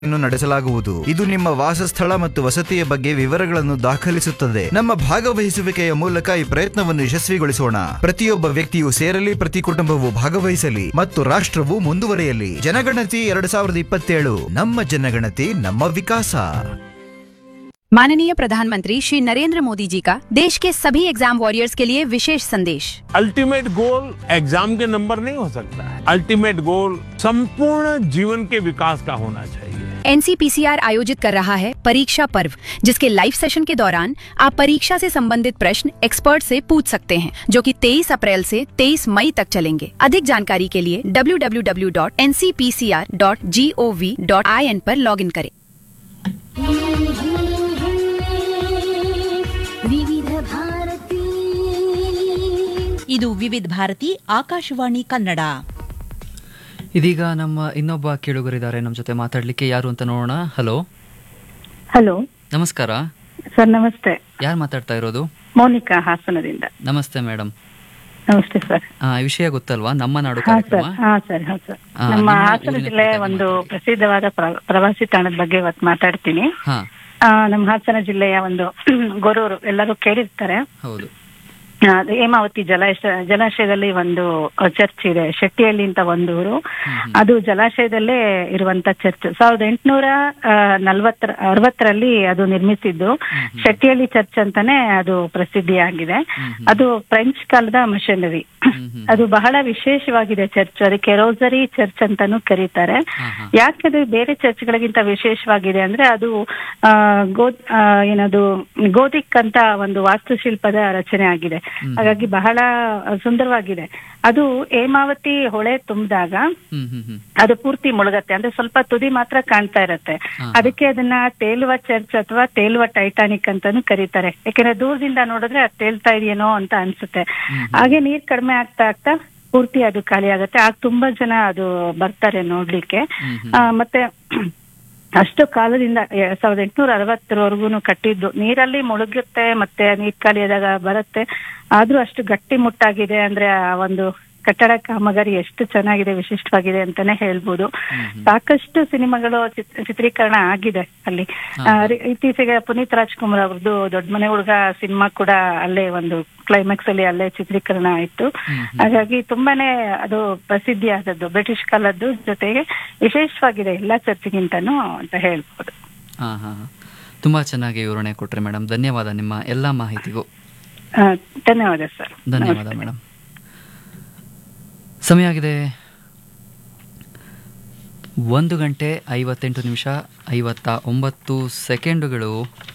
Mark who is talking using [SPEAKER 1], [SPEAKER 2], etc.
[SPEAKER 1] ನ್ನು ನಡೆಸಲಾಗುವುದು ಇದು ನಿಮ್ಮ ವಾಸಸ್ಥಳ ಮತ್ತು ವಸತಿಯ ಬಗ್ಗೆ ವಿವರಗಳನ್ನು ದಾಖಲಿಸುತ್ತದೆ ನಮ್ಮ ಭಾಗವಹಿಸುವಿಕೆಯ ಮೂಲಕ ಈ ಪ್ರಯತ್ನವನ್ನು ಯಶಸ್ವಿಗೊಳಿಸೋಣ ಪ್ರತಿಯೊಬ್ಬ ವ್ಯಕ್ತಿಯು ಸೇರಲಿ ಪ್ರತಿ ಕುಟುಂಬವು ಭಾಗವಹಿಸಲಿ ಮತ್ತು ರಾಷ್ಟ್ರವು ಮುಂದುವರಿಯಲಿ ಜನಗಣತಿ ಎರಡ್ ಸಾವಿರದ ಇಪ್ಪತ್ತೇಳು ನಮ್ಮ ಜನಗಣತಿ ನಮ್ಮ ವಿಕಾಸ
[SPEAKER 2] माननीय प्रधानमंत्री श्री नरेंद्र मोदी जी का देश के सभी एग्जाम वॉरियर्स के लिए विशेष संदेश
[SPEAKER 3] अल्टीमेट गोल एग्जाम के नंबर नहीं हो सकता है अल्टीमेट गोल संपूर्ण जीवन के विकास का होना चाहिए
[SPEAKER 2] एनसीपीसीआर आयोजित कर रहा है परीक्षा पर्व जिसके लाइव सेशन के दौरान आप परीक्षा से संबंधित प्रश्न एक्सपर्ट से पूछ सकते हैं जो कि 23 अप्रैल से 23 मई तक चलेंगे अधिक जानकारी के लिए www.ncpcr.gov.in पर लॉगिन करें
[SPEAKER 4] ವಿವಿಧ ಭಾರತಿ
[SPEAKER 5] ಇದು ವಿವಿಧ ಭಾರತಿ ಆಕಾಶವಾಣಿ ಕನ್ನಡ
[SPEAKER 6] ಇದೀಗ ನಮ್ಮ ಇನ್ನೊಬ್ಬ ಕೇಳುಗರಿದ್ದಾರೆ ನಮ್ಮ ಜೊತೆ ಮಾತಾಡ್ಲಿಕ್ಕೆ ಯಾರು ಅಂತ ನೋಡೋಣ ಹಲೋ
[SPEAKER 7] ಹಲೋ
[SPEAKER 6] ನಮಸ್ಕಾರ
[SPEAKER 7] ಸರ್ ನಮಸ್ತೆ
[SPEAKER 6] ಯಾರು ಮಾತಾಡ್ತಾ ಇರೋದು
[SPEAKER 7] ಮೋನಿಕಾ ಹಾಸನದಿಂದ
[SPEAKER 6] ನಮಸ್ತೆ ಮೇಡಮ್
[SPEAKER 7] ನಮಸ್ತೆ ಸರ್
[SPEAKER 6] ಈ ವಿಷಯ ಗೊತ್ತಲ್ವಾ ನಮ್ಮ ನಾಡು
[SPEAKER 7] ಹಾ ಸರ್
[SPEAKER 6] ಕಾರ್ಯಕ್ರಮ
[SPEAKER 7] ಹಾ ಸರ್ ಹಾ ಸರ್
[SPEAKER 6] ಆ,
[SPEAKER 7] ನಮ್ಮ
[SPEAKER 6] ನಿಮ್ಮ
[SPEAKER 7] ಹಾಸನ
[SPEAKER 6] ಊರಿನ
[SPEAKER 7] ಜಿಲ್ಲೆಯ
[SPEAKER 6] ಕುರಿತಾಗಿ
[SPEAKER 7] ಒಂದು
[SPEAKER 6] ಮಾತಾಡಿ.
[SPEAKER 7] ಪ್ರಸಿದ್ಧವಾದ ಪ್ರ- ಪ್ರವಾಸಿ ತಾಣದ ಬಗ್ಗೆ ಇವತ್ತು ಮಾತಾಡ್ತೀನಿ
[SPEAKER 6] ಹಾ
[SPEAKER 7] ಆ, ನಮ್ಮ ಹಾಸನ ಜಿಲ್ಲೆಯ ಒಂದು ಗೊರೂರು ಎಲ್ಲರೂ ಕೇಳಿರ್ತಾರೆ
[SPEAKER 6] ಹೌದು
[SPEAKER 7] ಆ, ಅದು ಹೇಮಾವತಿ ಜಲಾಶಯ ಜಲಾಶಯದಲ್ಲಿ ಒಂದು ಚರ್ಚ್ ಇದೆ ಶೆಟ್ಟಿಹಳ್ಳಿ ಅಂತ ಒಂದು ಊರು ಅದು ಜಲಾಶಯದಲ್ಲೇ ಇರುವಂತ ಚರ್ಚ್ ಸಾವಿರದ ಎಂಟುನೂರ ನಲ್ವತ್ತರ ಅರವತ್ತರಲ್ಲಿ ಅದು ನಿರ್ಮಿಸಿದ್ದು ಶೆಟ್ಟಿಹಳ್ಳಿ ಚರ್ಚ್ ಅಂತಾನೆ ಅದು ಪ್ರಸಿದ್ಧಿಯಾಗಿದೆ ಅದು ಫ್ರೆಂಚ್ ಕಾಲದ ಮಿಷನರಿ ಅದು ಬಹಳ ವಿಶೇಷವಾಗಿದೆ ಚರ್ಚ್ ಅದಕ್ಕೆ ರೋಸರಿ ಚರ್ಚ್ ಅಂತಾನು ಕರೀತಾರೆ ಯಾಕೆ ಅದು ಬೇರೆ ಚರ್ಚ್ಗಳಿಗಿಂತ ವಿಶೇಷವಾಗಿದೆ ಅಂದ್ರೆ ಅದು ಆ, ಗೋ ಆ, ಏನದು ಗೋಧಿಕ್ ಅಂತ ಒಂದು ವಾಸ್ತುಶಿಲ್ಪದ ರಚನೆ ಆಗಿದೆ ಹಾಗಾಗಿ ಬಹಳ ಸುಂದರವಾಗಿದೆ ಅದು ಹೇಮಾವತಿ ಹೊಳೆ ತುಂಬಿದಾಗ
[SPEAKER 6] ಹ್ಮ್ ಹ್ಮ್ ಹ್ಮ್
[SPEAKER 7] ಅದು ಪೂರ್ತಿ ಮುಳುಗತ್ತೆ ಅಂದ್ರೆ ಸ್ವಲ್ಪ ತುದಿ ಮಾತ್ರ ಕಾಣ್ತಾ ಇರತ್ತೆ ಅದಕ್ಕೆ ಅದನ್ನ ತೇಲುವ ಚರ್ಚ್ ಅಥವಾ ತೇಲುವ ಟೈಟಾನಿಕ್ ಅಂತಾನು ಕರೀತಾರೆ ಯಾಕಂದ್ರೆ ದೂರದಿಂದ ನೋಡಿದ್ರೆ ಅದು ತೇಲ್ತಾ ಇದೆಯೇನೋ ಅಂತ ಅನ್ಸುತ್ತೆ ಹಾಗೆ ನೀರ್ ಕಡಿಮೆ ಆಗ್ತಾ ಆಗ್ತಾ ಪೂರ್ತಿ ಅದು ಖಾಲಿ ಆಗತ್ತೆ ಆಗ ತುಂಬಾ ಜನ ಅದು ಬರ್ತಾರೆ ನೋಡ್ಲಿಕ್ಕೆ ಆ, ಮತ್ತೆ ಅಷ್ಟು ಕಾಲದಿಂದ ಎರಡ್ ಸಾವಿರದ ಎಂಟುನೂರ ಅರವತ್ತರವರೆಗೂ ಕಟ್ಟಿದ್ದು ನೀರಲ್ಲಿ ಮುಳುಗುತ್ತೆ ಮತ್ತೆ ನೀರ್ ಖಾಲಿ ಆದಾಗ ಬರುತ್ತೆ ಆದ್ರೂ ಅಷ್ಟು ಗಟ್ಟಿ ಮುಟ್ಟಾಗಿದೆ ಅಂದ್ರೆ ಆ ಒಂದು ಕಟ್ಟಡ ಕಾಮಗಾರಿ ಎಷ್ಟು ಚೆನ್ನಾಗಿದೆ ವಿಶಿಷ್ಟವಾಗಿದೆ ಅಂತಾನೆ ಹೇಳ್ಬೋದು ಸಾಕಷ್ಟು ಸಿನಿಮಾಗಳು ಚಿತ್- ಚಿತ್ರೀಕರಣ ಆಗಿದೆ ಅಲ್ಲಿ ಆ, ರಿ- ಇತ್ತೀಚೆಗೆ ಪುನೀತ್ ರಾಜ್ಕುಮಾರ್ ಅವ್ರದ್ದು ದೊಡ್ಡ ಮನೆ ಹುಡುಗ ಸಿನಿಮಾ ಕೂಡ ಅಲ್ಲೇ ಒಂದು ಕ್ಲೈಮ್ಯಾಕ್ಸ್ ಅಲ್ಲಿ ಅಲ್ಲೇ ಚಿತ್ರೀಕರಣ ಆಯ್ತು ಹಾಗಾಗಿ ತುಂಬಾನೇ ಅದು ಪ್ರಸಿದ್ಧಿ ಆದದ್ದು ಬ್ರಿಟಿಷ್ ಕಾಲದ್ದು ಜೊತೆಗೆ ವಿಶೇಷವಾಗಿದೆ ಎಲ್ಲಾ ಚರ್ಚ್ಗಿಂತನೂ ಅಂತ ಹೇಳ್ಬೋದು
[SPEAKER 6] ಹಾ ಹಾ ಹಾ. ತುಂಬಾ ಚೆನ್ನಾಗಿ ವಿವರಣೆ ಕೊಟ್ರಿ ಮೇಡಮ್ ಧನ್ಯವಾದ ನಿಮ್ಮ ಎಲ್ಲಾ ಮಾಹಿತಿಗೂ
[SPEAKER 7] ಆ, ಧನ್ಯವಾದ ಸರ್
[SPEAKER 6] ಧನ್ಯವಾದ ಮೇಡಮ್ ಸಮಯ ಆಗಿದೆ ಒಂದು ಗಂಟೆ ಐವತ್ತೆಂಟು ನಿಮಿಷ ಐವತ್ತ ಒಂಬತ್ತು ಸೆಕೆಂಡುಗಳು